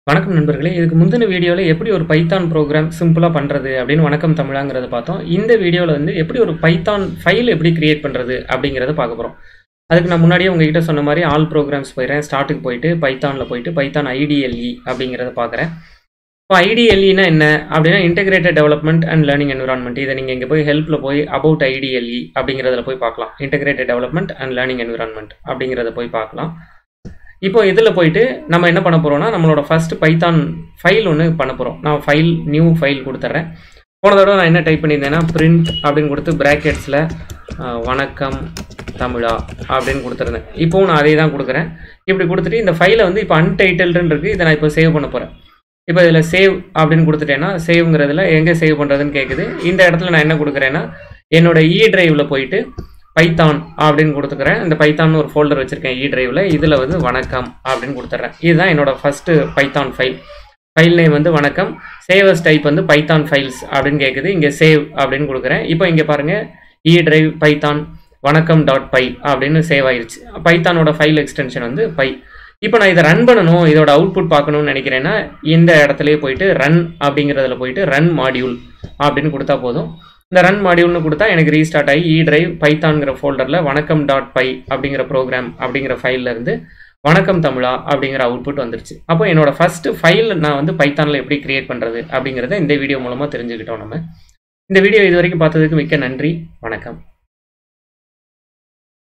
வணக்கம் நண்பர்களே இதுக்கு முந்தின வீடியோவில் எப்படி ஒரு பைத்தான் ப்ரோக்ராம் சிம்பிளாக பண்ணுறது அப்படின்னு வணக்கம் தமிழாங்கிறத பார்த்தோம் இந்த வீடியோவில் வந்து எப்படி ஒரு பைத்தான் ஃபைல் எப்படி கிரியேட் பண்ணுறது அப்படிங்கிறத பார்க்க போகிறோம் அதுக்கு நான் முன்னாடியே உங்ககிட்ட சொன்ன மாதிரி ஆல் ப்ரோக்ராம்ஸ் போயிடுறேன் ஸ்டார்ட்டுக்கு போயிட்டு பைத்தானில் போயிட்டு பைத்தான் ஐடிஎல்இ அப்படிங்கிறத பார்க்குறேன் இப்போ ஐடிஎல்இனா என்ன அப்படின்னா integrated development and learning environment இதை நீங்கள் இங்கே போய் ஹெல்ப்பில் போய் அபவுட் ஐடிஎல்இ அப்படிங்கிறதுல போய் பார்க்கலாம் integrated development and learning environment அப்படிங்கிறத போய் பார்க்கலாம் இப்போ இதில் போயிட்டு நம்ம என்ன பண்ண போகிறோம்னா நம்மளோட ஃபர்ஸ்ட் பைத்தான் ஃபைல் ஒன்று பண்ண போகிறோம் நான் ஃபைல் நியூ ஃபைல் கொடுத்துட்றேன் போன தடவை நான் என்ன டைப் பண்ணியிருந்தேன்னா பிரிண்ட் அப்படின்னு கொடுத்து ப்ராக்கெட்ஸில் வணக்கம் தமிழா அப்படின்னு கொடுத்துருந்தேன் இப்போவும் நான் அதே தான் கொடுக்குறேன் இப்படி கொடுத்துட்டு இந்த ஃபைலை வந்து இப்போ அன்டைட்டில்டுன்னு இருக்குது இதை நான் இப்போ சேவ் பண்ண போகிறேன் இப்போ இதில் சேவ் அப்படின்னு கொடுத்துட்டேன்னா சேவ்ங்கிறதுல எங்கே சேவ் பண்ணுறதுன்னு கேட்குது இந்த இடத்துல நான் என்ன கொடுக்குறேன்னா என்னோட இ டிரைவில் போயிட்டு பைத்தான் அப்படின்னு கொடுத்துக்கிறேன் இந்த பைத்தான் ஒரு ஃபோல்டர் வச்சுருக்கேன் இ டிரைவில் இதில் வந்து வணக்கம் அப்படின்னு கொடுத்துட்றேன் இதுதான் என்னோட first Python file file name வந்து வணக்கம் சேவஸ் டைப் வந்து பைத்தான் ஃபைல்ஸ் அப்படின்னு கேட்குது இங்கே சேவ் அப்படின்னு கொடுக்குறேன் இப்போ இங்கே பாருங்கள் இ டிரைவ் பைத்தான் வணக்கம் டாட் பை அப்படின்னு சேவ் ஆயிடுச்சு பைத்தானோட ஃபைல் எக்ஸ்டென்ஷன் வந்து பை இப்போ நான் இதை ரன் பண்ணணும் இதோட அவுட்புட் பார்க்கணும்னு நினைக்கிறேன்னா இந்த இடத்துலயே போயிட்டு ரன் அப்படிங்கிறதுல போயிட்டு ரன் மாடியூல் அப்படின்னு கொடுத்தா போதும் இந்த ரன் மாடியூல்னு கொடுத்தா எனக்கு ரீஸ்டார்ட் ஆகி இ டிரைவ் பைத்தான்கிற ஃபோல்டரில் வணக்கம் டாட் பை அப்படிங்கிற ப்ரோக்ராம் அப்படிங்கிற ஃபைல்ல இருந்து வணக்கம் தமிழா அப்படிங்கிற அவுட்புட் வந்துருச்சு அப்போ என்னோட ஃபர்ஸ்ட் ஃபைல் நான் வந்து பைத்தானில் எப்படி கிரியேட் பண்ணுறது அப்படிங்கிறத இந்த வீடியோ மூலமாக தெரிஞ்சுக்கிட்டோம் நம்ம இந்த வீடியோ இது வரைக்கும் பார்த்ததுக்கு மிக்க நன்றி வணக்கம்